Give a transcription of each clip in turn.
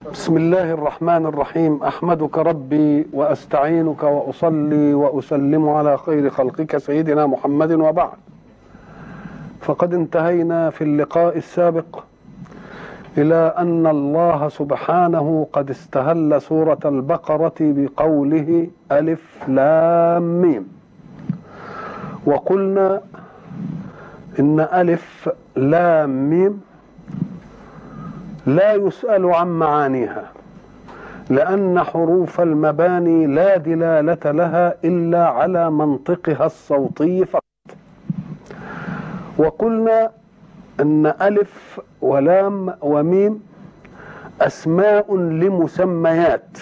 بسم الله الرحمن الرحيم احمدك ربي واستعينك واصلي واسلم على خير خلقك سيدنا محمد وبعد فقد انتهينا في اللقاء السابق الى ان الله سبحانه قد استهل سوره البقره بقوله الف لام ميم وقلنا ان الف لام ميم لا يسأل عن معانيها لأن حروف المباني لا دلالة لها إلا على منطقها الصوتي فقط وقلنا أن ألف ولام وميم أسماء لمسميات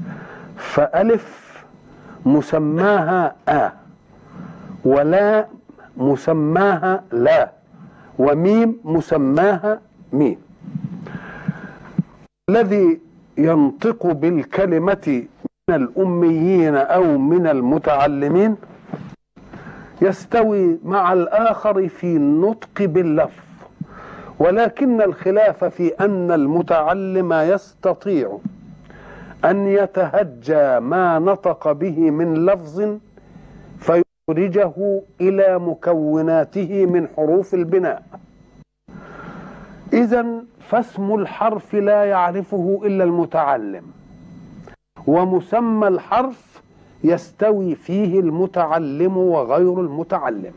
فألف مسماها آ ولا مسماها لا وميم مسماها ميم الذي ينطق بالكلمة من الأميين أو من المتعلمين يستوي مع الآخر في النطق باللفظ ولكن الخلاف في أن المتعلم يستطيع أن يتهجى ما نطق به من لفظ فيخرجه إلى مكوناته من حروف البناء إذا فاسم الحرف لا يعرفه إلا المتعلم ومسمى الحرف يستوي فيه المتعلم وغير المتعلم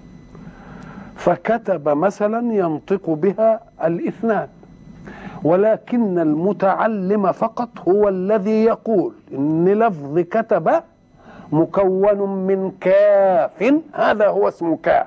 فكتب مثلا ينطق بها الاثنان ولكن المتعلم فقط هو الذي يقول ان لفظ كتب مكون من كاف هذا هو اسم كاف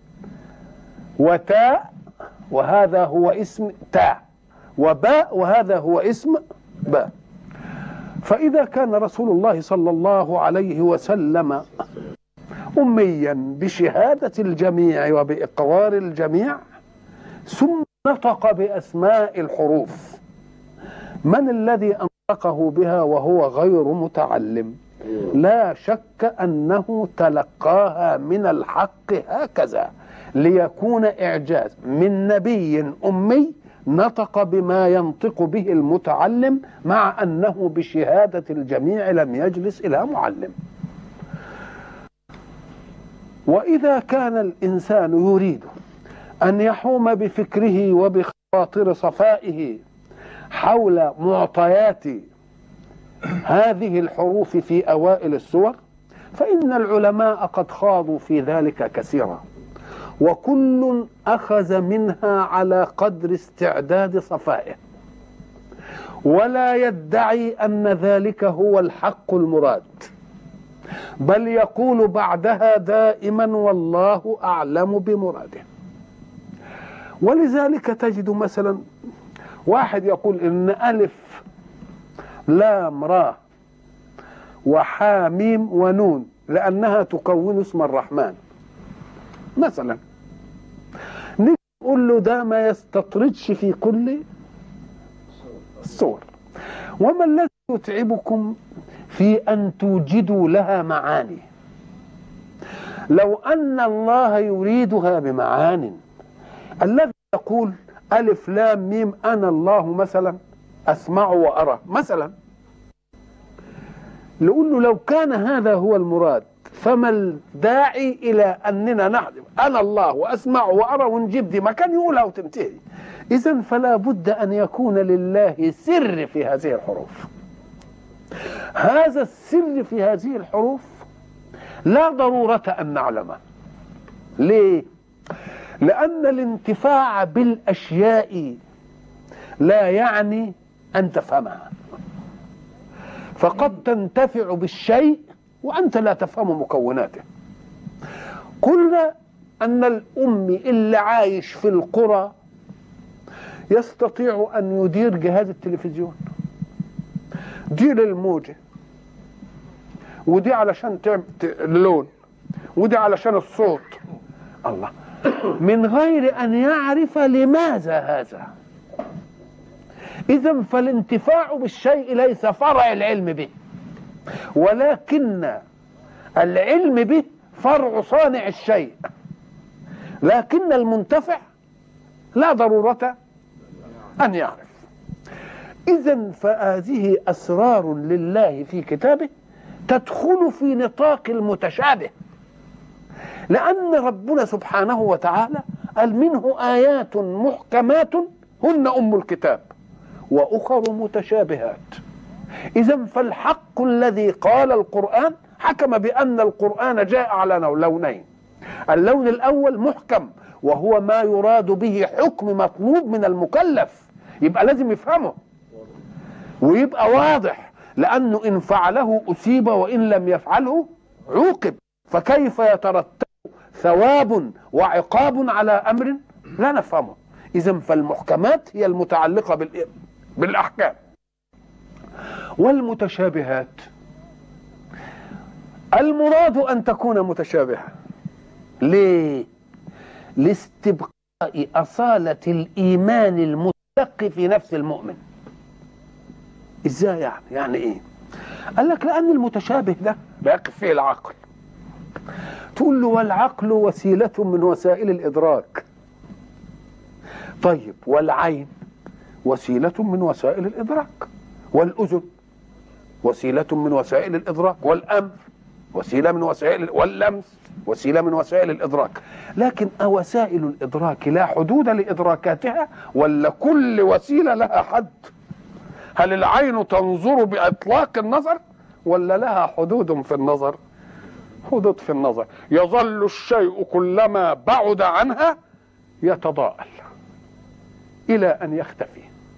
وتاء وهذا هو اسم تاء وباء وهذا هو اسم باء فإذا كان رسول الله صلى الله عليه وسلم أميا بشهادة الجميع وبإقرار الجميع ثم نطق بأسماء الحروف من الذي أنطقه بها وهو غير متعلم لا شك أنه تلقاها من الحق هكذا ليكون إعجاز من نبي أمي نطق بما ينطق به المتعلم مع أنه بشهادة الجميع لم يجلس إلى معلم وإذا كان الإنسان يريد أن يحوم بفكره وبخاطر صفائه حول معطيات هذه الحروف في أوائل السور فإن العلماء قد خاضوا في ذلك كثيرا وكل أخذ منها على قدر استعداد صفائه ولا يدعي أن ذلك هو الحق المراد بل يقول بعدها دائما والله أعلم بمراده ولذلك تجد مثلا واحد يقول إن ألف لام را وحاميم ونون لأنها تكون اسم الرحمن مثلا نقول له ده ما يستطردش في كل الصور وما الذي يتعبكم في أن توجدوا لها معاني لو أن الله يريدها بمعان الذي يقول ألف لام ميم أنا الله مثلا أسمع وأرى مثلا نقول له لو كان هذا هو المراد فما الداعي الى اننا نحذف انا الله واسمع وارى ونجيب دي ما كان يقولها وتنتهي اذا فلا بد ان يكون لله سر في هذه الحروف هذا السر في هذه الحروف لا ضروره ان نعلمه ليه لان الانتفاع بالاشياء لا يعني ان تفهمها فقد تنتفع بالشيء وأنت لا تفهم مكوناته قلنا أن الأم اللي عايش في القرى يستطيع أن يدير جهاز التلفزيون دي للموجة ودي علشان اللون ودي علشان الصوت الله من غير أن يعرف لماذا هذا إذا فالانتفاع بالشيء ليس فرع العلم به ولكن العلم به فرع صانع الشيء لكن المنتفع لا ضرورة أن يعرف إذا فهذه أسرار لله في كتابه تدخل في نطاق المتشابه لأن ربنا سبحانه وتعالى قال منه آيات محكمات هن أم الكتاب وأخر متشابهات إذا فالحق الذي قال القرآن حكم بأن القرآن جاء على لونين اللون الأول محكم وهو ما يراد به حكم مطلوب من المكلف يبقى لازم يفهمه ويبقى واضح لأنه إن فعله أصيب وإن لم يفعله عوقب فكيف يترتب ثواب وعقاب على أمر لا نفهمه إذا فالمحكمات هي المتعلقة بالأحكام والمتشابهات المراد أن تكون متشابهة ليه؟ لاستبقاء أصالة الإيمان المتلقي في نفس المؤمن ازاي يعني يعني ايه قال لك لان المتشابه ده بيقف فيه العقل تقول له والعقل وسيلة من وسائل الإدراك طيب والعين وسيلة من وسائل الإدراك والأذن وسيلة من وسائل الإدراك والأنف وسيلة من وسائل واللمس وسيلة من وسائل الإدراك لكن وسائل الإدراك لا حدود لإدراكاتها ولا كل وسيلة لها حد هل العين تنظر بإطلاق النظر ولا لها حدود في النظر حدود في النظر يظل الشيء كلما بعد عنها يتضاءل إلى أن يختفي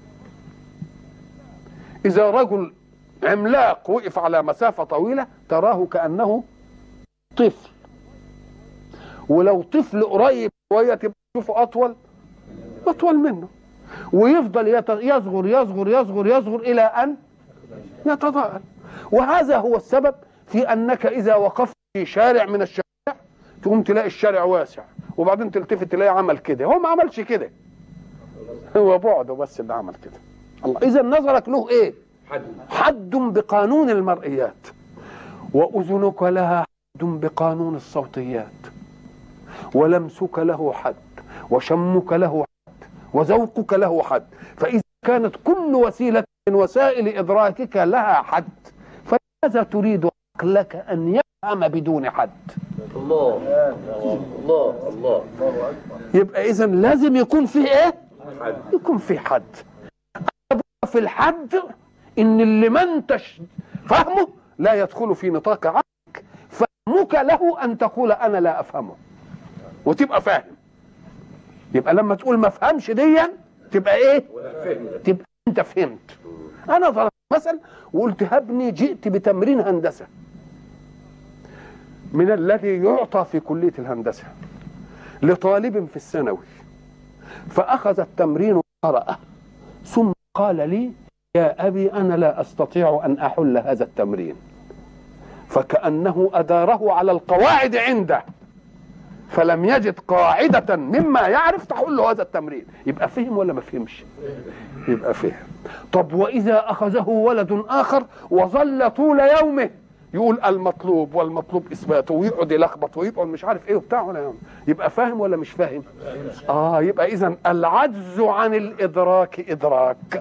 إذا رجل عملاق وقف على مسافة طويلة تراه كأنه طفل ولو طفل قريب شوية تبقى تشوفه أطول أطول منه ويفضل يصغر يصغر يصغر يصغر إلى أن يتضاءل وهذا هو السبب في أنك إذا وقفت في شارع من الشوارع تقوم تلاقي الشارع واسع وبعدين تلتفت تلاقي عمل كده هو ما عملش كده هو بعده بس اللي عمل كده الله إذا نظرك له إيه حد بقانون المرئيات وأذنك لها حد بقانون الصوتيات ولمسك له حد وشمك له حد وذوقك له حد فإذا كانت كل وسيلة من وسائل إدراكك لها حد فماذا تريد عقلك أن يفهم بدون حد الله الله الله يبقى إذا لازم يكون فيه إيه؟ يكون فيه حد في الحد إن اللي ما أنتش فهمه لا يدخل في نطاق عقلك فهمك له أن تقول أنا لا أفهمه وتبقى فاهم يبقى لما تقول ما افهمش ديا تبقى ايه تبقى انت فهمت انا ضربت مثل وقلت هبني جئت بتمرين هندسه من الذي يعطى في كليه الهندسه لطالب في الثانوي فاخذ التمرين وقرأه ثم قال لي يا ابي انا لا استطيع ان احل هذا التمرين فكانه اداره على القواعد عنده فلم يجد قاعدة مما يعرف تحل له هذا التمرين يبقى فهم ولا ما فهمش يبقى فهم طب وإذا أخذه ولد آخر وظل طول يومه يقول المطلوب والمطلوب اثباته ويقعد يلخبط ويقعد مش عارف ايه وبتاع ولا يبقى فاهم ولا مش فاهم اه يبقى اذا العجز عن الادراك ادراك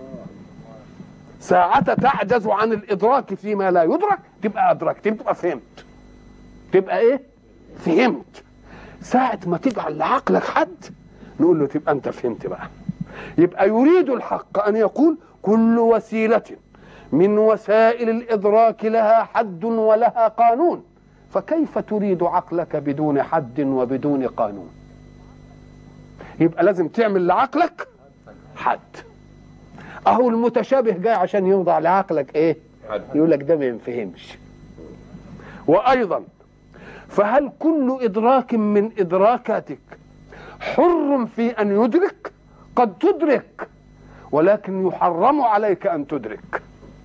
ساعة تعجز عن الادراك فيما لا يدرك تبقى ادركت تبقى فهمت تبقى ايه فهمت ساعة ما تجعل لعقلك حد نقول له تبقى انت فهمت بقى يبقى يريد الحق ان يقول كل وسيلة من وسائل الادراك لها حد ولها قانون فكيف تريد عقلك بدون حد وبدون قانون يبقى لازم تعمل لعقلك حد اهو المتشابه جاي عشان يوضع لعقلك ايه يقول لك ده ما ينفهمش وايضا فهل كل إدراك من إدراكاتك حر في أن يدرك قد تدرك ولكن يحرم عليك أن تدرك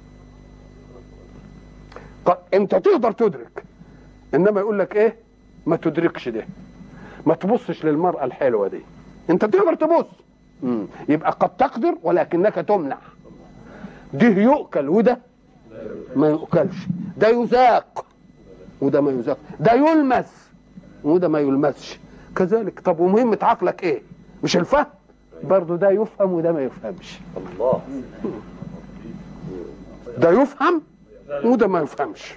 أنت تقدر تدرك إنما يقول لك إيه ما تدركش ده ما تبصش للمرأة الحلوة دي أنت تقدر تبص مم. يبقى قد تقدر ولكنك تمنع ده يؤكل وده ما يؤكلش ده يذاق وده ما يذاق ده يلمس وده ما يلمسش كذلك طب ومهمة عقلك ايه مش الفهم برضه ده يفهم وده ما يفهمش الله ده يفهم وده ما يفهمش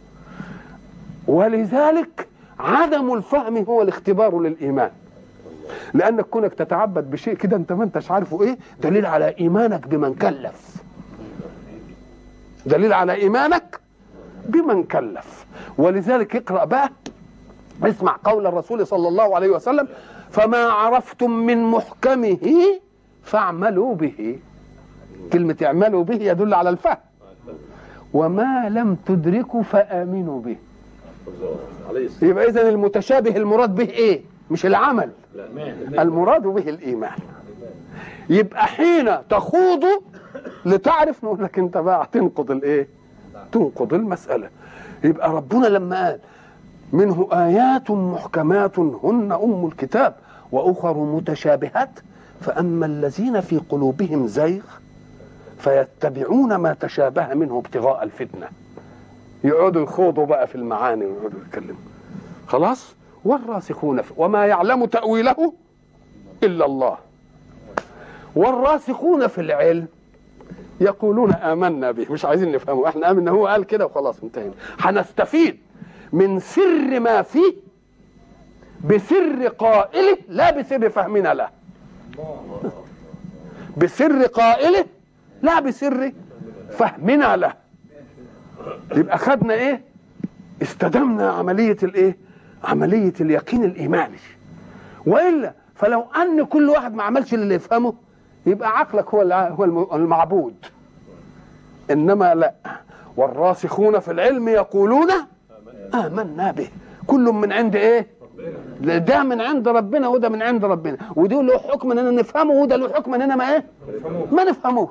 ولذلك عدم الفهم هو الاختبار للايمان لانك كونك تتعبد بشيء كده انت ما انتش عارفه ايه دليل على ايمانك بمن كلف دليل على ايمانك بمن كلف ولذلك اقرا بقى اسمع قول الرسول صلى الله عليه وسلم فما عرفتم من محكمه فاعملوا به كلمة اعملوا به يدل على الفهم وما لم تدركوا فآمنوا به يبقى إذا المتشابه المراد به إيه؟ مش العمل المراد به الإيمان يبقى حين تخوض لتعرف نقول لك أنت بقى تنقض الإيه؟ تنقض المسألة يبقى ربنا لما قال منه آيات محكمات هن أم الكتاب وأخر متشابهات فأما الذين في قلوبهم زيغ فيتبعون ما تشابه منه ابتغاء الفتنة يقعدوا يخوضوا بقى في المعاني ويقعدوا يتكلموا خلاص والراسخون في وما يعلم تأويله إلا الله والراسخون في العلم يقولون آمنا به مش عايزين نفهمه احنا آمنا هو قال كده وخلاص انتهينا هنستفيد من سر ما فيه بسر قائله لا بسر فهمنا له بسر قائله لا بسر فهمنا له يبقى خدنا ايه استدمنا عملية الايه عملية اليقين الايماني والا فلو ان كل واحد ما عملش اللي يفهمه يبقى عقلك هو هو المعبود انما لا والراسخون في العلم يقولون آمنا به كل من عند ايه ده من عند ربنا وده من عند ربنا ودي له حكم اننا نفهمه وده له حكم اننا ما ايه ما نفهموش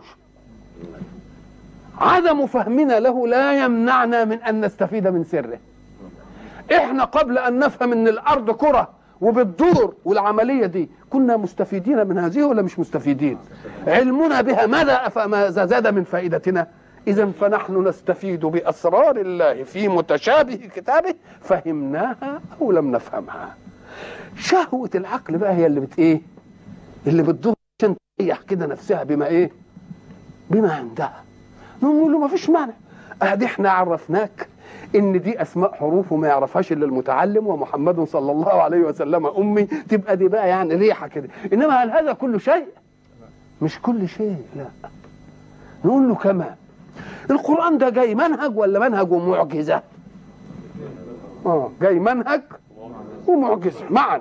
عدم فهمنا له لا يمنعنا من ان نستفيد من سره احنا قبل ان نفهم ان الارض كره وبتدور والعمليه دي كنا مستفيدين من هذه ولا مش مستفيدين علمنا بها ماذا ماذا زاد من فائدتنا إذا فنحن نستفيد بأسرار الله في متشابه كتابه فهمناها أو لم نفهمها شهوة العقل بقى هي اللي بت إيه اللي بتدور عشان تريح كده نفسها بما إيه بما عندها نقول له ما فيش مانع ادي احنا عرفناك ان دي اسماء حروف وما يعرفهاش الا المتعلم ومحمد صلى الله عليه وسلم امي تبقى دي بقى يعني ريحه كده انما هل هذا كل شيء مش كل شيء لا نقول له كمان القرآن ده جاي منهج ولا منهج ومعجزة اه جاي منهج ومعجزة معا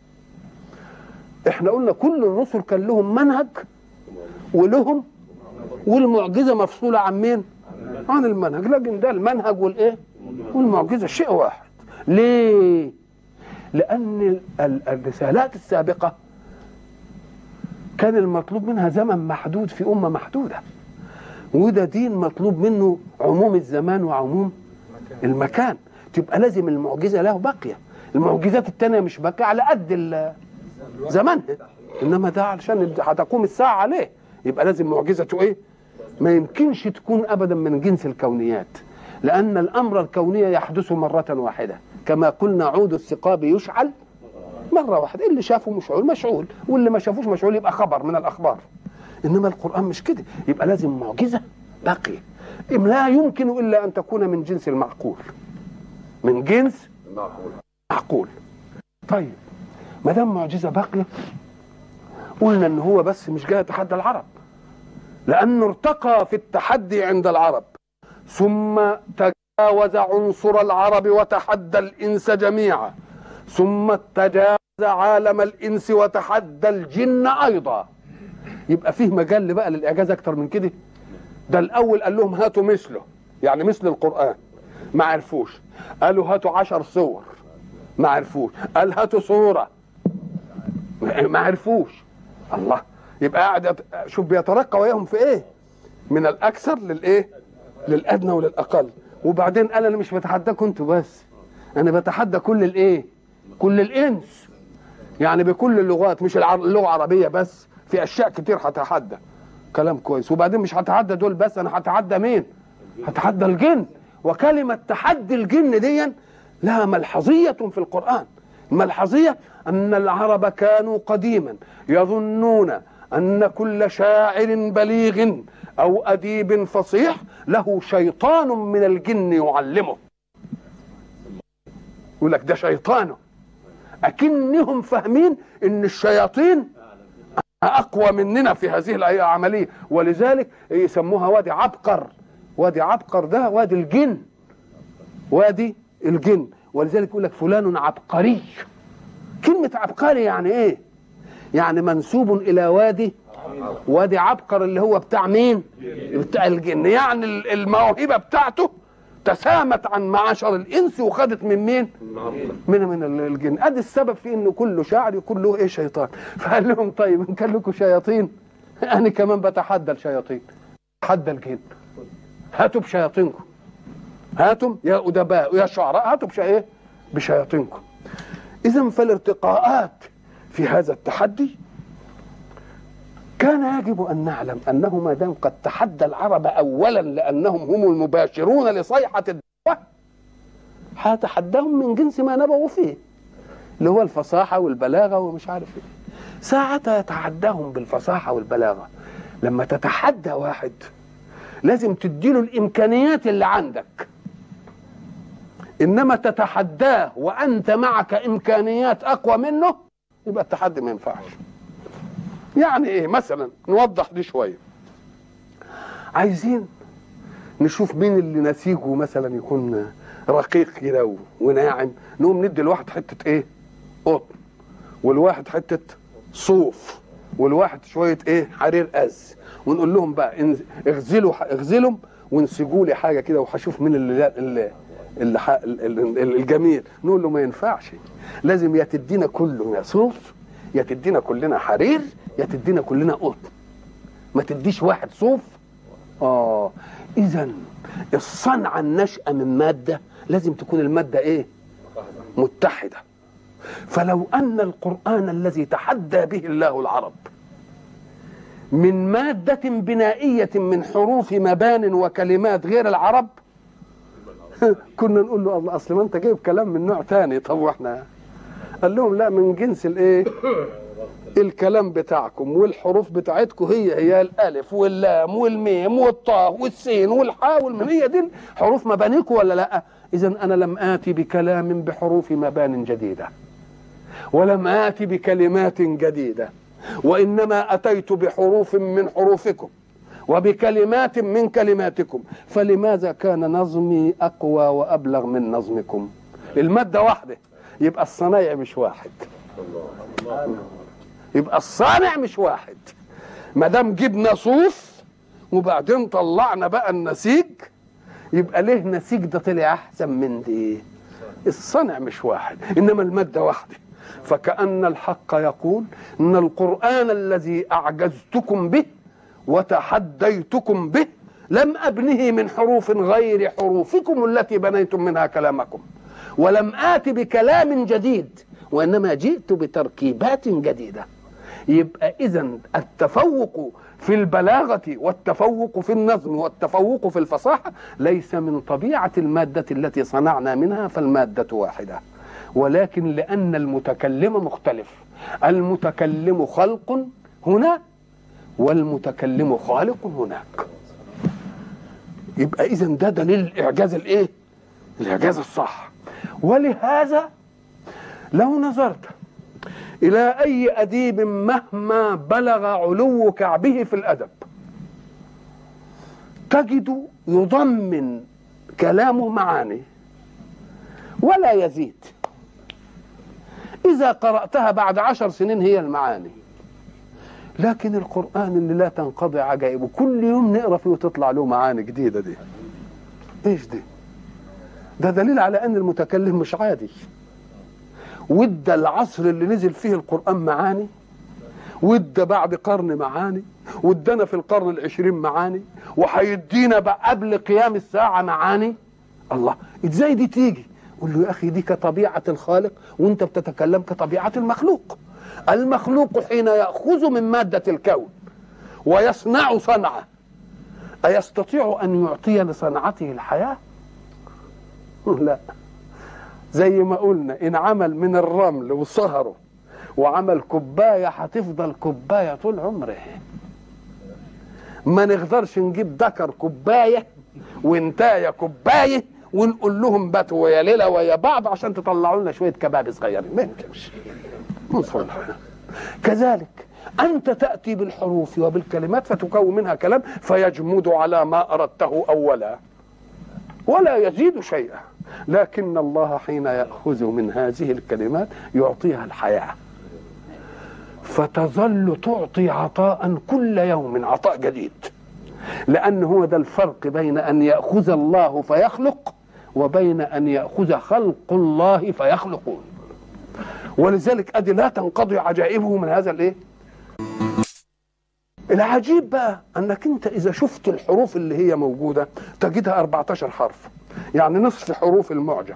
احنا قلنا كل الرسل كان لهم منهج ولهم والمعجزة مفصولة عن مين عن المنهج لكن ده المنهج والايه والمعجزة شيء واحد ليه لأن الرسالات السابقة كان المطلوب منها زمن محدود في أمة محدودة وده دين مطلوب منه عموم الزمان وعموم المكان تبقى لازم المعجزة له باقية المعجزات التانية مش باقية على قد زمانها إنما ده علشان هتقوم الساعة عليه يبقى لازم معجزته إيه ما يمكنش تكون أبدا من جنس الكونيات لأن الأمر الكوني يحدث مرة واحدة كما قلنا عود الثقاب يشعل مرة واحدة اللي شافه مشعول مشعول واللي ما شافوش مشعول يبقى خبر من الأخبار انما القران مش كده يبقى لازم معجزه باقيه لا يمكن الا ان تكون من جنس المعقول من جنس المعقول معقول طيب ما دام معجزه باقيه قلنا ان هو بس مش جاي يتحدى العرب لانه ارتقى في التحدي عند العرب ثم تجاوز عنصر العرب وتحدى الانس جميعا ثم تجاوز عالم الانس وتحدى الجن ايضا يبقى فيه مجال بقى للاعجاز اكتر من كده ده الاول قال لهم هاتوا مثله يعني مثل القران ما عرفوش قالوا هاتوا عشر صور ما عرفوش قال هاتوا صوره ما عرفوش الله يبقى قاعد شوف بيترقى وياهم في ايه من الاكثر للايه للادنى وللاقل وبعدين قال انا مش بتحداكم انتوا بس انا بتحدى كل الايه كل الانس يعني بكل اللغات مش اللغه العربيه بس في اشياء كتير هتحدى كلام كويس وبعدين مش هتعدى دول بس انا هتعدى مين هتعدى الجن وكلمة تحدي الجن دي لها ملحظية في القرآن الملحظية أن العرب كانوا قديما يظنون أن كل شاعر بليغ أو أديب فصيح له شيطان من الجن يعلمه يقول لك ده شيطانه أكنهم فاهمين إن الشياطين أقوى مننا في هذه العملية ولذلك يسموها وادي عبقر وادي عبقر ده وادي الجن وادي الجن ولذلك يقول لك فلان عبقري كلمة عبقري يعني ايه يعني منسوب الى وادي وادي عبقر اللي هو بتاع مين بتاع الجن يعني الموهبة بتاعته تسامت عن معاشر الانس وخدت من مين من من الجن ادي السبب في انه كله شاعر يكون له ايه شيطان فقال لهم طيب ان كان لكم شياطين انا كمان بتحدى الشياطين تحدى الجن هاتوا بشياطينكم هاتم يا ادباء يا شعراء هاتوا بش ايه بشياطينكم اذا فالارتقاءات في هذا التحدي كان يجب ان نعلم انه ما دام قد تحدى العرب اولا لانهم هم المباشرون لصيحه الدعوه هتحداهم من جنس ما نبغوا فيه اللي هو الفصاحه والبلاغه ومش عارف ايه ساعتها يتحداهم بالفصاحه والبلاغه لما تتحدى واحد لازم تديله الامكانيات اللي عندك انما تتحداه وانت معك امكانيات اقوى منه يبقى التحدي ما ينفعش يعني ايه مثلا نوضح دي شويه عايزين نشوف مين اللي نسيجه مثلا يكون رقيق كده وناعم نقوم ندي الواحد حته ايه قطن والواحد حته صوف والواحد شويه ايه حرير از ونقول لهم بقى اغزلوا اغزلهم وانسجوا لي حاجه كده وهشوف مين اللي, اللي الجميل نقول له ما ينفعش لازم يا تدينا كله يا صوف يا تدينا كلنا حرير يا تدينا كلنا قطن ما تديش واحد صوف اه اذا الصنعه الناشئه من ماده لازم تكون الماده ايه متحده فلو ان القران الذي تحدى به الله العرب من ماده بنائيه من حروف مبان وكلمات غير العرب كنا نقول له الله اصل ما انت جايب كلام من نوع تاني طب واحنا قال لهم لا من جنس الايه الكلام بتاعكم والحروف بتاعتكم هي هي الالف واللام والميم والطاء والسين والحاء والميم هي دي حروف مبانيكم ولا لا اذا انا لم اتي بكلام بحروف مبان جديده ولم اتي بكلمات جديده وانما اتيت بحروف من حروفكم وبكلمات من كلماتكم فلماذا كان نظمي اقوى وابلغ من نظمكم الماده واحده يبقى الصنايع مش واحد يبقى الصانع مش واحد ما دام جبنا صوف وبعدين طلعنا بقى النسيج يبقى ليه نسيج ده طلع احسن من دي الصنع مش واحد انما الماده واحده فكأن الحق يقول ان القرآن الذي اعجزتكم به وتحديتكم به لم ابنه من حروف غير حروفكم التي بنيتم منها كلامكم ولم آت بكلام جديد وإنما جئت بتركيبات جديدة يبقى إذا التفوق في البلاغة والتفوق في النظم والتفوق في الفصاحة ليس من طبيعة المادة التي صنعنا منها فالمادة واحدة ولكن لأن المتكلم مختلف المتكلم خلق هنا والمتكلم خالق هناك يبقى اذا ده دليل الاعجاز الايه الاعجاز الصح ولهذا لو نظرت الى اي اديب مهما بلغ علو كعبه في الادب تجد يضمن كلامه معاني ولا يزيد اذا قراتها بعد عشر سنين هي المعاني لكن القرآن اللي لا تنقضي عجائبه كل يوم نقرا فيه وتطلع له معاني جديدة دي ايش دي ده دليل على ان المتكلم مش عادي وادى العصر اللي نزل فيه القرآن معاني وادى بعد قرن معاني وادانا في القرن العشرين معاني وهيدينا قبل قيام الساعة معاني الله ازاي دي تيجي قول له يا اخي دي كطبيعة الخالق وانت بتتكلم كطبيعة المخلوق المخلوق حين يأخذ من مادة الكون ويصنع صنعة أيستطيع أن يعطي لصنعته الحياة؟ لا زي ما قلنا إن عمل من الرمل وصهره وعمل كوبايه هتفضل كوبايه طول عمره ما نقدرش نجيب ذكر كوبايه وانتايه كوبايه ونقول لهم باتوا ويا ليله ويا بعض عشان تطلعوا لنا شويه كباب صغيرين ما يمكنش كذلك أنت تأتي بالحروف وبالكلمات فتكون منها كلام فيجمد على ما أردته أولا ولا يزيد شيئا لكن الله حين يأخذ من هذه الكلمات يعطيها الحياة فتظل تعطي عطاء كل يوم عطاء جديد لأن هو ده الفرق بين أن يأخذ الله فيخلق وبين أن يأخذ خلق الله فيخلقون ولذلك أدي لا تنقضي عجائبه من هذا الإيه العجيب بقى انك انت اذا شفت الحروف اللي هي موجوده تجدها 14 حرف يعني نصف حروف المعجم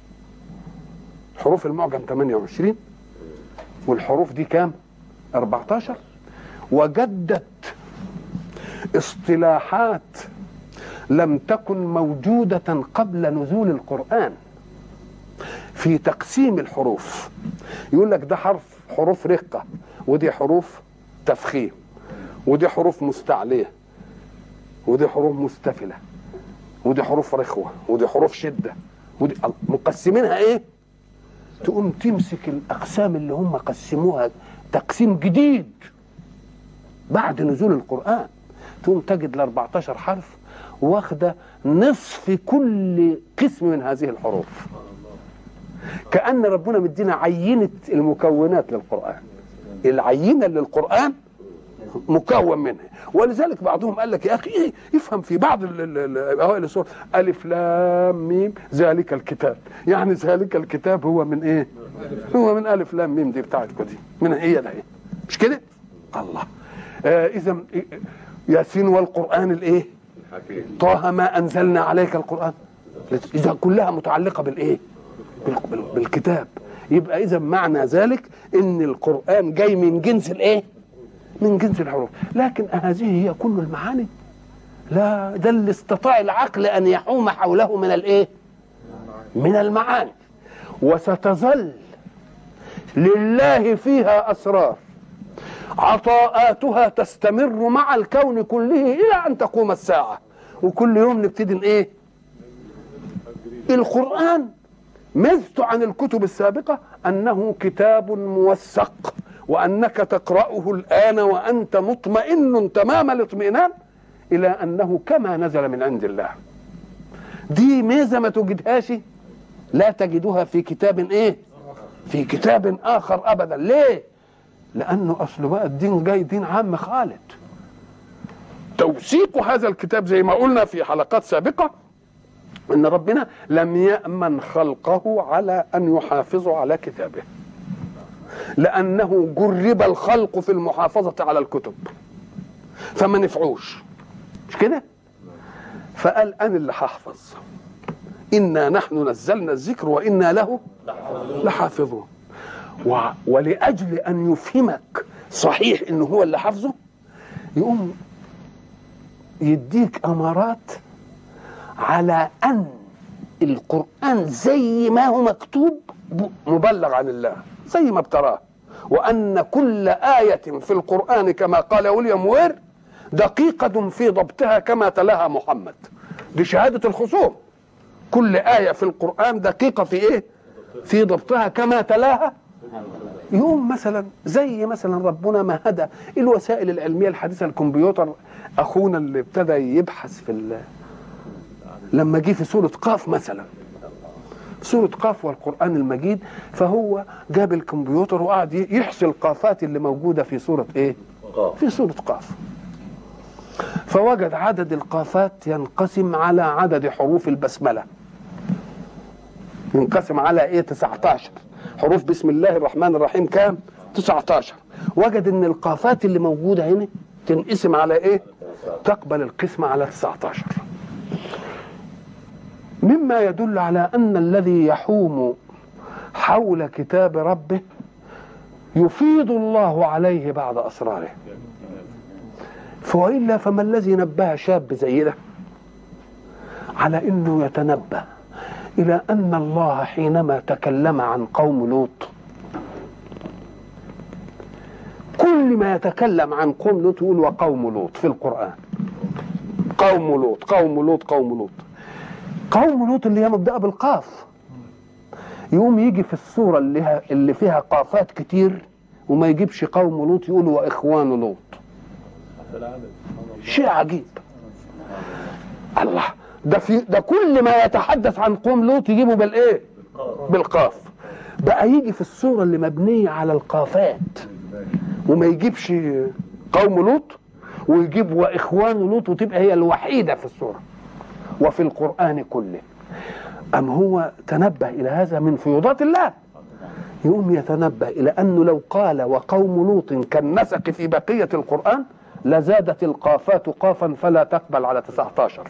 حروف المعجم 28 والحروف دي كام 14 وجدت اصطلاحات لم تكن موجودة قبل نزول القرآن في تقسيم الحروف يقول لك ده حرف حروف رقة ودي حروف تفخيم ودي حروف مستعلية ودي حروف مستفلة ودي حروف رخوة ودي حروف شدة ودي مقسمينها ايه تقوم تمسك الأقسام اللي هم قسموها تقسيم جديد بعد نزول القرآن تقوم تجد ال 14 حرف واخدة نصف كل قسم من هذه الحروف كأن ربنا مدينا عينة المكونات للقرآن العينة للقرآن مكون منها ولذلك بعضهم قال لك يا اخي ايه افهم في بعض اوائل السور الف لام ميم ذلك الكتاب يعني ذلك الكتاب هو من ايه هو من الف لام ميم دي بتاعتكم دي من هي ده ايه مش كده الله آه اذا ياسين والقران الايه طه ما انزلنا عليك القران اذا كلها متعلقه بالايه بالكتاب يبقى اذا معنى ذلك ان القران جاي من جنس الايه من جنس الحروف لكن هذه هي كل المعاني لا ده اللي استطاع العقل ان يحوم حوله من الايه من المعاني وستظل لله فيها اسرار عطاءاتها تستمر مع الكون كله الى ان تقوم الساعه وكل يوم نبتدي ايه القران ميزته عن الكتب السابقه انه كتاب موثق وانك تقراه الان وانت مطمئن تمام الاطمئنان الى انه كما نزل من عند الله دي ميزه ما توجدهاش لا تجدها في كتاب ايه في كتاب اخر ابدا ليه لانه اصل بقى الدين جاي دين عام خالد توثيق هذا الكتاب زي ما قلنا في حلقات سابقه ان ربنا لم يامن خلقه على ان يحافظوا على كتابه لأنه جرب الخلق في المحافظة على الكتب فما نفعوش مش كده فقال أنا اللي هحفظ إنا نحن نزلنا الذكر وإنا له لحافظون و... ولأجل أن يفهمك صحيح إنه هو اللي حافظه يقوم يديك أمارات على أن القرآن زي ما هو مكتوب مبلغ عن الله زي ما ابتراه وأن كل آية في القرآن كما قال ويليام وير دقيقة في ضبطها كما تلاها محمد دي شهادة الخصوم كل آية في القرآن دقيقة في إيه في ضبطها كما تلاها يوم مثلا زي مثلا ربنا ما هدى الوسائل العلمية الحديثة الكمبيوتر أخونا اللي ابتدى يبحث في لما جه في سورة قاف مثلا سورة قاف والقرآن المجيد فهو جاب الكمبيوتر وقعد يحصي القافات اللي موجودة في سورة إيه؟ في سورة قاف فوجد عدد القافات ينقسم على عدد حروف البسملة ينقسم على إيه 19 حروف بسم الله الرحمن الرحيم كام 19 وجد ان القافات اللي موجوده هنا تنقسم على ايه تقبل القسمه على 19 مما يدل على ان الذي يحوم حول كتاب ربه يفيض الله عليه بعض اسراره فوالا فما الذي نبه شاب زي ده على انه يتنبه الى ان الله حينما تكلم عن قوم لوط كل ما يتكلم عن قوم لوط يقول وقوم لوط في القرآن قوم لوط قوم لوط قوم لوط قوم لوط اللي هي مبدأة بالقاف يقوم يجي في الصورة اللي, اللي فيها قافات كتير وما يجيبش قوم لوط يقول وإخوان لوط شيء عجيب الله ده في ده كل ما يتحدث عن قوم لوط يجيبه بالايه بالقاف بقى يجي في الصوره اللي مبنيه على القافات وما يجيبش قوم لوط ويجيب واخوان لوط وتبقى هي الوحيده في الصوره وفي القران كله ام هو تنبه الى هذا من فيوضات الله يقوم يتنبه الى انه لو قال وقوم لوط كالنسق في بقيه القران لزادت القافات قافا فلا تقبل على 19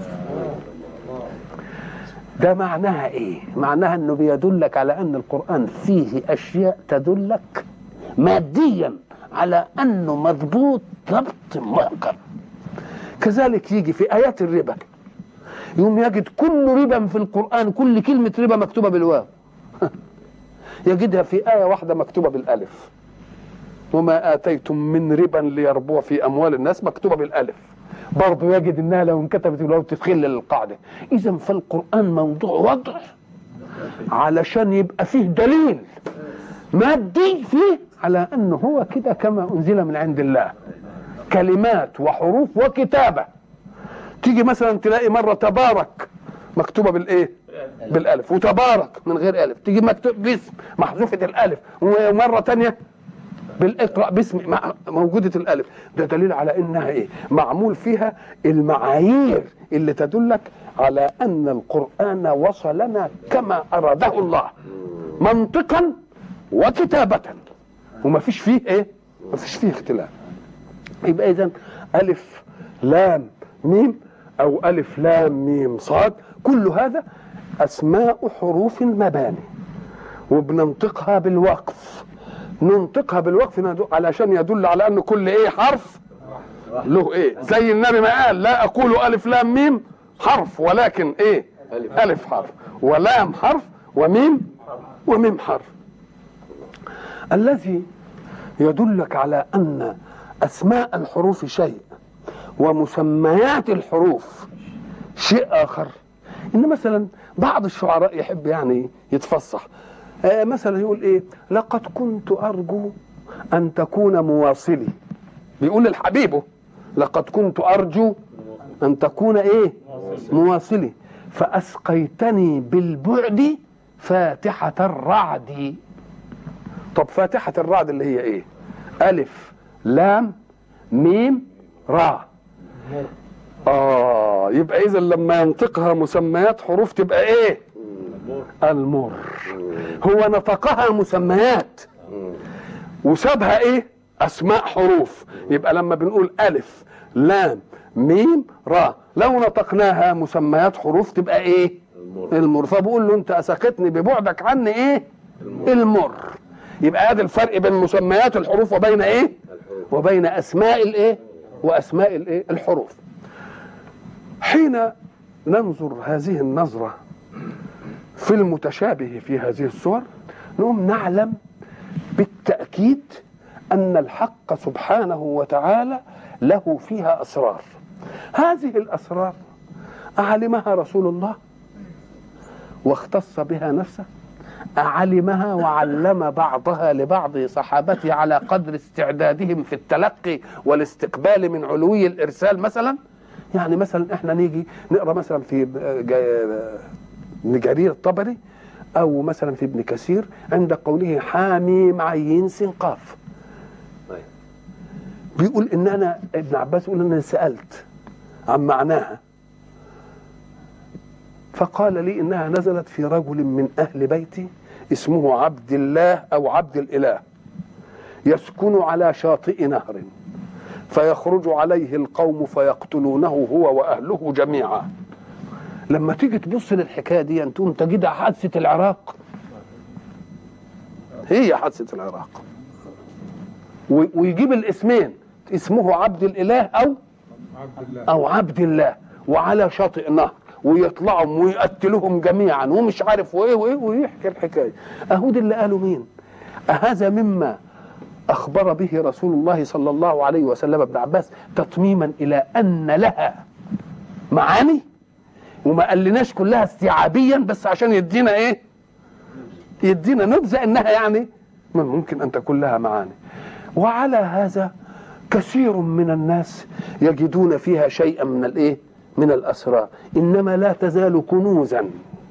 ده معناها ايه معناها انه بيدلك على ان القرآن فيه اشياء تدلك ماديا على انه مضبوط ضبط محكم كذلك يجي في ايات الربا يوم يجد كل ربا في القرآن كل كلمة ربا مكتوبة بالواو يجدها في آية واحدة مكتوبة بالألف وما آتيتم من ربا ليربو في أموال الناس مكتوبة بالألف برضه يجد انها لو انكتبت ولو تدخل للقاعده اذا فالقران موضوع وضع علشان يبقى فيه دليل مادي فيه على انه هو كده كما انزل من عند الله كلمات وحروف وكتابه تيجي مثلا تلاقي مره تبارك مكتوبه بالايه بالالف وتبارك من غير الف تيجي مكتوب باسم محذوفه الالف ومره تانية بالاقرا باسم موجوده الالف ده دليل على انها ايه معمول فيها المعايير اللي تدلك على ان القران وصلنا كما اراده الله منطقا وكتابه وما فيش فيه ايه ما فيش فيه اختلاف يبقى اذا الف لام ميم او الف لام ميم صاد كل هذا اسماء حروف المباني وبننطقها بالوقف ننطقها بالوقف علشان يدل على ان كل ايه حرف له ايه زي النبي ما قال لا اقول الف لام ميم حرف ولكن ايه الف حرف ولام حرف وميم وميم حرف الذي يدلك على ان اسماء الحروف شيء ومسميات الحروف شيء اخر ان مثلا بعض الشعراء يحب يعني يتفصح آه مثلا يقول ايه لقد كنت ارجو ان تكون مواصلي بيقول لحبيبه لقد كنت ارجو ان تكون ايه مواصلي فاسقيتني بالبعد فاتحة الرعد طب فاتحة الرعد اللي هي ايه الف لام ميم را اه يبقى اذا لما ينطقها مسميات حروف تبقى ايه المر هو نطقها مسميات وسابها ايه اسماء حروف يبقى لما بنقول الف لام ميم را لو نطقناها مسميات حروف تبقى ايه المر فبقول له انت اسقطني ببعدك عني ايه المر يبقى هذا الفرق بين مسميات الحروف وبين ايه وبين اسماء الايه واسماء الايه الحروف حين ننظر هذه النظره في المتشابه في هذه الصور نقوم نعلم بالتأكيد أن الحق سبحانه وتعالى له فيها أسرار هذه الأسرار أعلمها رسول الله واختص بها نفسه أعلمها وعلم بعضها لبعض صحابته على قدر استعدادهم في التلقي والاستقبال من علوي الإرسال مثلا يعني مثلا احنا نيجي نقرا مثلا في ابن جرير الطبري او مثلا في ابن كثير عند قوله حاميم عين سين قاف بيقول ان انا ابن عباس يقول ان انا سالت عن معناها فقال لي انها نزلت في رجل من اهل بيتي اسمه عبد الله او عبد الاله يسكن على شاطئ نهر فيخرج عليه القوم فيقتلونه هو واهله جميعا لما تيجي تبص للحكايه دي تقوم تجدها حادثه العراق هي حادثه العراق ويجيب الاسمين اسمه عبد الاله او او عبد الله وعلى شاطئ نهر ويطلعهم ويقتلوهم جميعا ومش عارف وايه وايه ويحكي الحكايه اهو دي اللي قالوا مين أهذا مما أخبر به رسول الله صلى الله عليه وسلم ابن عباس تطميما إلى أن لها معاني وما قالناش كلها استيعابيا بس عشان يدينا ايه يدينا نبذة انها يعني من ممكن ان تكون لها معاني وعلى هذا كثير من الناس يجدون فيها شيئا من الايه من الاسرار انما لا تزال كنوزا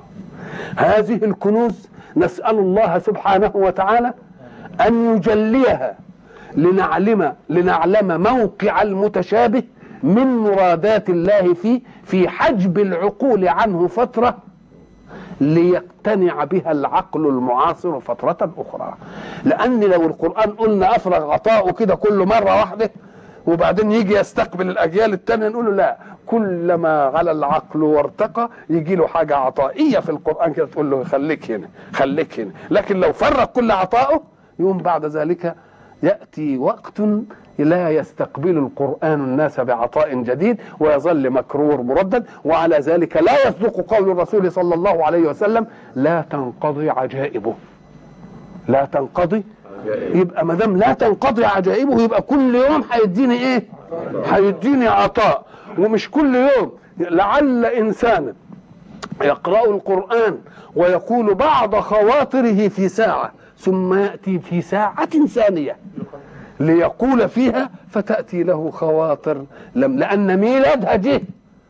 هذه الكنوز نسال الله سبحانه وتعالى ان يجليها لنعلم لنعلم موقع المتشابه من مرادات الله فيه في حجب العقول عنه فتره ليقتنع بها العقل المعاصر فترة أخرى لأن لو القرآن قلنا أفرغ عطاؤه كده كل مرة واحدة وبعدين يجي يستقبل الأجيال التانية نقول له لا كلما على العقل وارتقى يجي له حاجة عطائية في القرآن كده تقول له خليك هنا خليك هنا لكن لو فرق كل عطائه يوم بعد ذلك يأتي وقت لا يستقبل القرآن الناس بعطاء جديد ويظل مكرور مردد وعلى ذلك لا يصدق قول الرسول صلى الله عليه وسلم لا تنقضي عجائبه لا تنقضي يبقى ما دام لا تنقضي عجائبه يبقى كل يوم هيديني ايه؟ هيديني عطاء ومش كل يوم لعل انسانا يقرأ القرآن ويقول بعض خواطره في ساعة ثم يأتي في ساعة ثانية ليقول فيها فتأتي له خواطر لم لأن ميلادها جه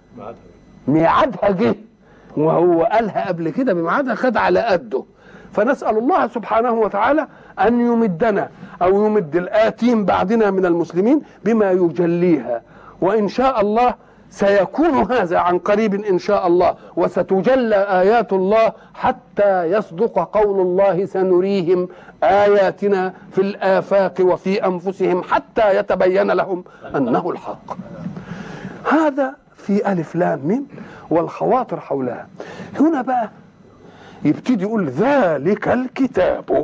ميعادها جه وهو قالها قبل كده بميعادها خد على قده فنسأل الله سبحانه وتعالى أن يمدنا أو يمد الآتين بعدنا من المسلمين بما يجليها وإن شاء الله سيكون هذا عن قريب ان شاء الله وستجلى ايات الله حتى يصدق قول الله سنريهم اياتنا في الافاق وفي انفسهم حتى يتبين لهم انه الحق هذا في الف لام ميم والخواطر حولها هنا بقى يبتدي يقول ذلك الكتاب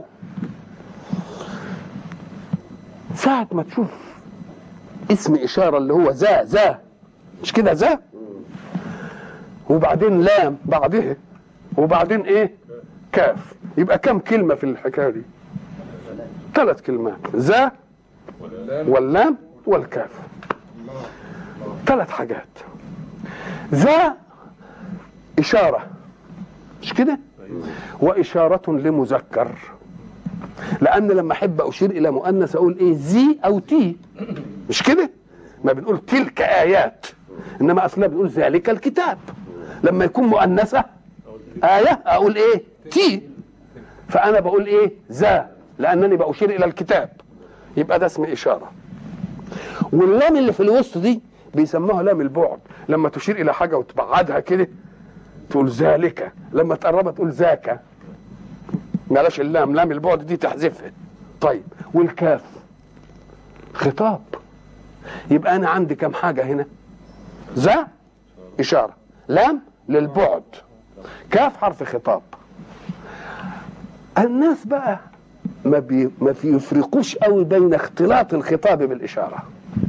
ساعة ما تشوف اسم إشارة اللي هو ذا ذا مش كده ذا وبعدين لام بعدها وبعدين ايه كاف يبقى كم كلمة في الحكاية دي ثلاث كلمات ذا واللام والكاف ثلاث حاجات ذا إشارة مش كده وإشارة لمذكر لأن لما أحب أشير إلى مؤنث أقول إيه زي أو تي مش كده ما بنقول تلك آيات إنما أصلا بنقول ذلك الكتاب لما يكون مؤنثة آية أقول إيه تي فأنا بقول إيه ذا لأنني بأشير إلى الكتاب يبقى ده اسم إشارة واللام اللي في الوسط دي بيسموها لام البعد لما تشير إلى حاجة وتبعدها كده تقول ذلك لما تقربها تقول ذاك بلاش اللام لام البعد دي تحذفها طيب والكاف خطاب يبقى انا عندي كم حاجه هنا ذا اشاره لام للبعد كاف حرف خطاب الناس بقى ما بي ما بيفرقوش قوي بين اختلاط الخطاب بالاشاره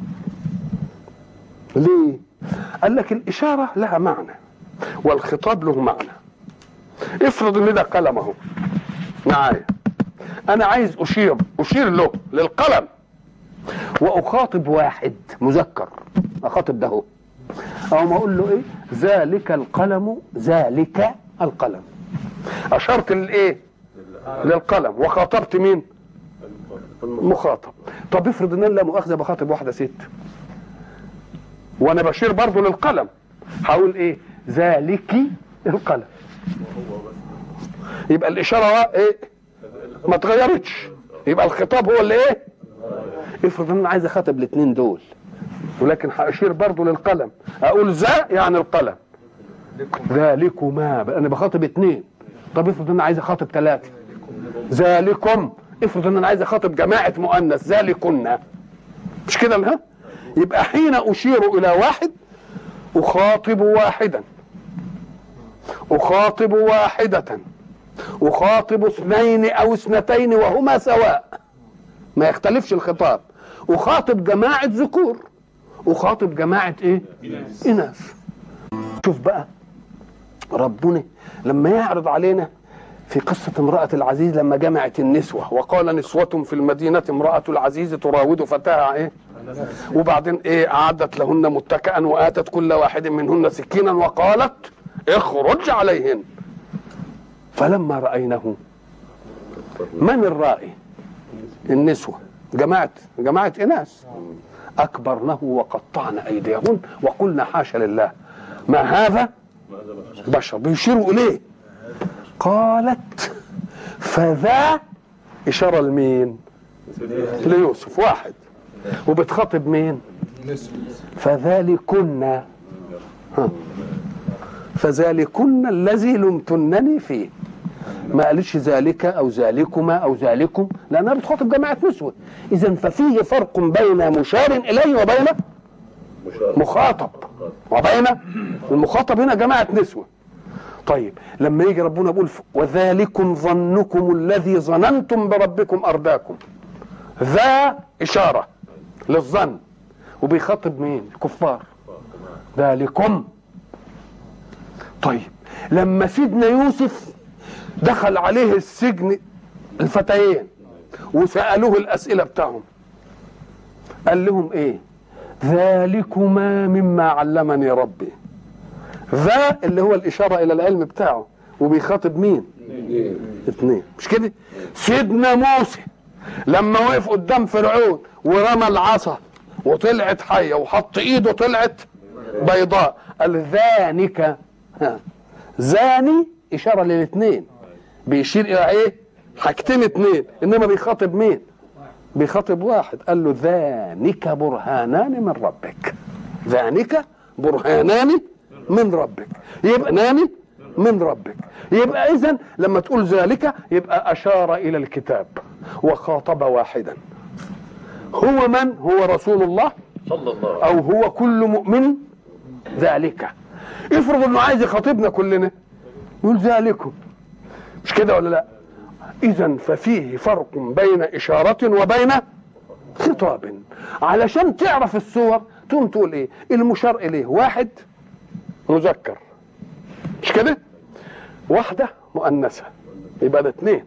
ليه قال لك الاشاره لها معنى والخطاب له معنى افرض ان ده قلم اهو معايا انا عايز اشير اشير له للقلم واخاطب واحد مذكر اخاطب ده هو او ما اقول له ايه ذلك القلم ذلك القلم اشرت للايه للقلم وخاطبت مين مخاطب طب افرض ان انا لا مؤاخذه بخاطب واحده ست وانا بشير برضه للقلم هقول ايه ذلك القلم يبقى الاشاره ايه ما اتغيرتش يبقى الخطاب هو اللي ايه افرض ان انا عايز اخاطب الاثنين دول ولكن هاشير برضه للقلم اقول ذا يعني القلم ذلكما انا بخاطب اثنين طب افرض ان انا عايز اخاطب ثلاثه ذلكم افرض ان انا عايز اخاطب جماعه مؤنث ذلكن مش كده ها يبقى حين اشير الى واحد اخاطب واحدا اخاطب واحده اخاطب اثنين او اثنتين وهما سواء ما يختلفش الخطاب اخاطب جماعه ذكور اخاطب جماعه ايه اناث شوف بقى ربنا لما يعرض علينا في قصة امرأة العزيز لما جمعت النسوة وقال نسوة في المدينة امرأة العزيز تراود فتاها ايه وبعدين ايه أعدت لهن متكئا وآتت كل واحد منهن سكينا وقالت اخرج عليهن فلما رأينه من الرائي النسوة جماعة جماعة إناث أكبرنه وقطعن أيديهن وقلنا حاشا لله ما هذا بشر بيشيروا إليه قالت فذا إشارة لمين ليوسف واحد وبتخاطب مين فذلكن ها. فذلكن الذي لمتنني فيه ما قالش ذلك او ذلكما او ذلكم لانها بتخاطب جماعه نسوه اذا ففيه فرق بين مشار اليه وبين مخاطب وبين المخاطب هنا جماعه نسوه طيب لما يجي ربنا يقول وذلكم ظنكم الذي ظننتم بربكم ارداكم ذا اشاره للظن وبيخاطب مين الكفار ذلكم طيب لما سيدنا يوسف دخل عليه السجن الفتيين وسألوه الأسئلة بتاعهم قال لهم ايه ذلكما مما علمني ربي ذا اللي هو الإشارة إلى العلم بتاعه وبيخاطب مين اثنين مش كده سيدنا موسى لما وقف قدام فرعون ورمى العصا وطلعت حية وحط ايده طلعت بيضاء قال ذانك ها زاني إشارة للاثنين بيشير إلى إيه حاجتين اثنين إنما بيخاطب مين بيخاطب واحد قال له ذانك برهانان من ربك ذانك برهانان من ربك يبقى ناني من ربك يبقى إذا لما تقول ذلك يبقى أشار إلى الكتاب وخاطب واحدا هو من هو رسول الله صلى الله أو هو كل مؤمن ذلك افرض انه عايز يخاطبنا كلنا يقول ذلكم مش كده ولا لا اذا ففيه فرق بين اشاره وبين خطاب علشان تعرف الصور تقوم تقول ايه المشار اليه واحد مذكر مش كده واحده مؤنثه يبقى ده اتنين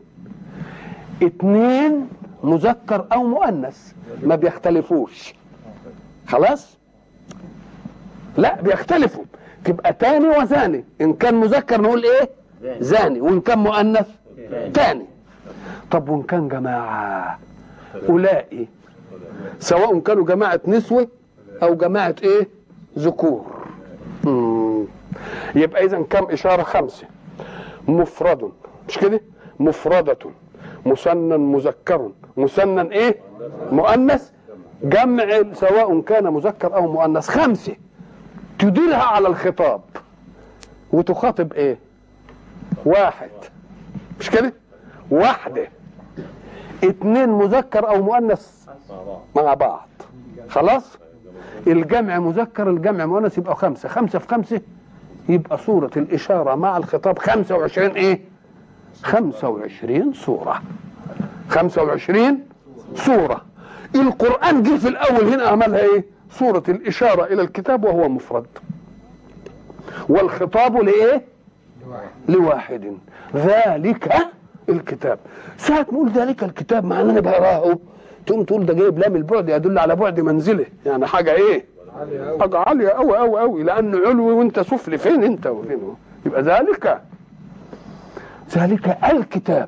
اتنين مذكر او مؤنث ما بيختلفوش خلاص لا بيختلفوا تبقى تاني وثاني ان كان مذكر نقول ايه زاني وان كان مؤنث تاني طب وان كان جماعه اولئي سواء كانوا جماعه نسوه او جماعه ايه ذكور مم. يبقى اذا كم اشاره خمسه مفرد مش كده مفردة مثنى مذكر مثنى ايه مؤنث جمع سواء كان مذكر او مؤنث خمسه تديرها على الخطاب وتخاطب ايه واحد مش كده واحدة اتنين مذكر او مؤنث مع بعض خلاص الجمع مذكر الجمع مؤنث يبقى خمسة خمسة في خمسة يبقى صورة الإشارة مع الخطاب خمسة وعشرين إيه خمسة وعشرين صورة خمسة وعشرين صورة القرآن جه في الأول هنا عملها إيه صورة الإشارة إلى الكتاب وهو مفرد والخطاب لإيه لواحد ذلك الكتاب ساعة ما نقول ذلك الكتاب مع أننا بقراه تقوم تقول ده جايب لام البعد يدل على بعد منزله يعني حاجة إيه حاجة عالية أوي أوي أوي لأنه علوي وأنت سفلي فين أنت وفين هو؟ يبقى ذلك ذلك الكتاب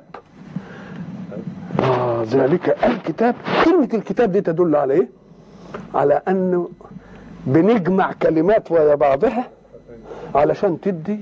آه ذلك الكتاب كلمة الكتاب دي تدل على إيه؟ على أنه بنجمع كلمات ويا بعضها علشان تدي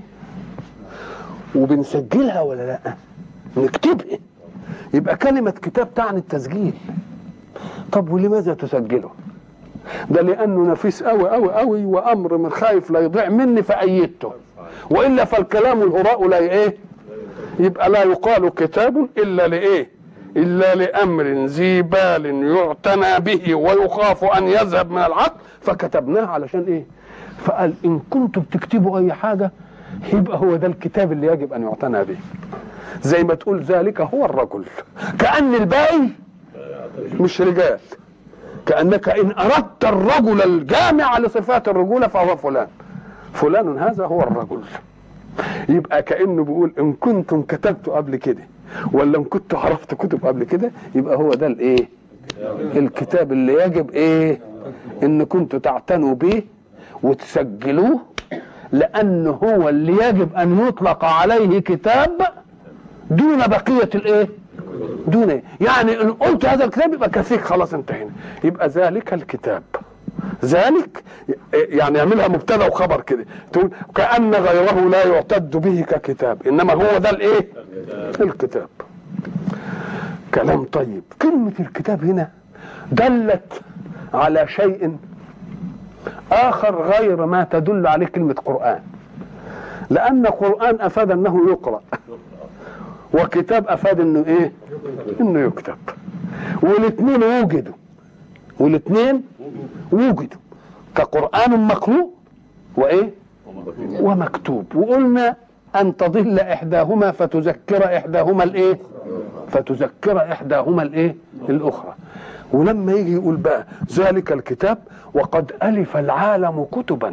وبنسجلها ولا لا نكتبها يبقى كلمة كتاب تعني التسجيل طب ولماذا تسجله ده لأنه نفيس أوي أوي أوي وأمر من خايف لا يضيع مني فأيدته وإلا فالكلام الهراء لا إيه يبقى لا يقال كتاب إلا لإيه إلا لأمر ذي بال يعتنى به ويخاف أن يذهب من العقل فكتبناه علشان إيه فقال إن كنتم بتكتبوا أي حاجة يبقى هو ده الكتاب اللي يجب أن يعتنى به زي ما تقول ذلك هو الرجل كأن الباقي مش رجال كأنك إن أردت الرجل الجامع لصفات الرجولة فهو فلان فلان هذا هو الرجل يبقى كانه بيقول ان كنتم كتبتوا قبل كده ولا ان كنتوا عرفتوا كتب قبل كده يبقى هو ده الايه الكتاب اللي يجب ايه ان كنتوا تعتنوا به وتسجلوه لانه هو اللي يجب ان يطلق عليه كتاب دون بقيه الايه دون إيه؟ يعني ان قلت هذا الكتاب يبقى كفيك خلاص انتهينا يبقى ذلك الكتاب ذلك يعني يعملها مبتدا وخبر كده تقول كان غيره لا يعتد به ككتاب انما هو ده الايه الكتاب كلام طيب كلمه الكتاب هنا دلت على شيء اخر غير ما تدل عليه كلمه قران لان قران افاد انه يقرا وكتاب افاد انه ايه انه يكتب والاثنين وجدوا والاثنين وجدوا كقران مقروء وايه ومكتوب وقلنا ان تضل احداهما فتذكر احداهما الايه فتذكر احداهما الايه الاخرى ولما يجي يقول بقى ذلك الكتاب وقد الف العالم كتبا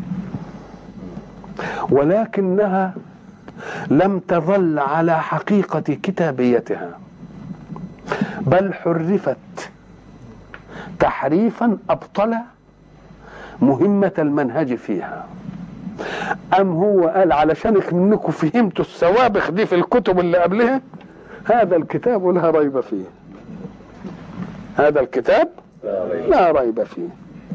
ولكنها لم تظل على حقيقه كتابيتها بل حرفت تحريفا ابطل مهمه المنهج فيها ام هو قال علشان منكم فهمتوا السوابخ دي في الكتب اللي قبلها هذا الكتاب لا ريب فيه هذا الكتاب لا ريب فيه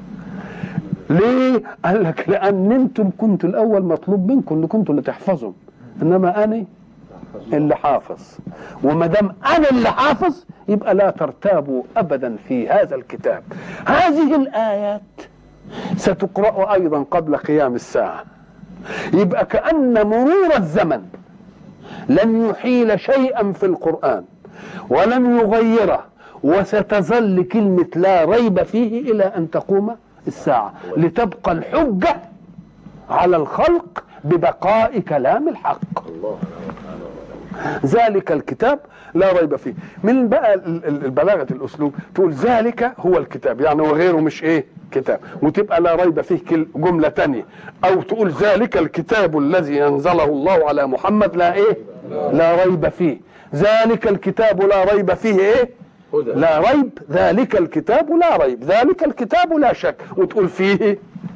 ليه قال لك لان انتم كنتوا الاول مطلوب منكم ان كنتوا اللي تحفظوا انما انا اللي حافظ وما دام انا اللي حافظ يبقى لا ترتابوا ابدا في هذا الكتاب هذه الايات ستقرا ايضا قبل قيام الساعه يبقى كان مرور الزمن لن يحيل شيئا في القران ولن يغيره وستظل كلمه لا ريب فيه الى ان تقوم الساعه لتبقى الحجه على الخلق ببقاء كلام الحق ذلك الكتاب لا ريب فيه من بقى البلاغه الاسلوب تقول ذلك هو الكتاب يعني وغيره مش ايه كتاب وتبقى لا ريب فيه جمله تانية او تقول ذلك الكتاب الذي انزله الله على محمد لا ايه لا ريب فيه ذلك الكتاب لا ريب فيه ايه لا ريب ذلك الكتاب لا ريب ذلك الكتاب لا شك وتقول فيه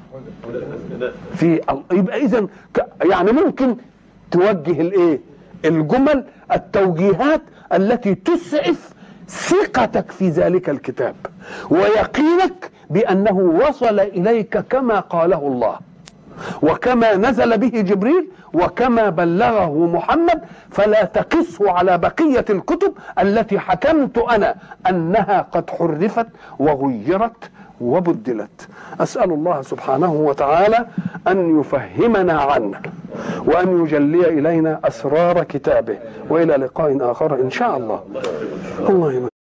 في يبقى اذا يعني ممكن توجه الايه الجمل التوجيهات التي تسعف ثقتك في ذلك الكتاب ويقينك بانه وصل اليك كما قاله الله وكما نزل به جبريل وكما بلغه محمد فلا تقسه على بقيه الكتب التي حكمت انا انها قد حرفت وغيرت وبدلت اسال الله سبحانه وتعالى ان يفهمنا عنه وان يجلي الينا اسرار كتابه والى لقاء اخر ان شاء الله الله يمن.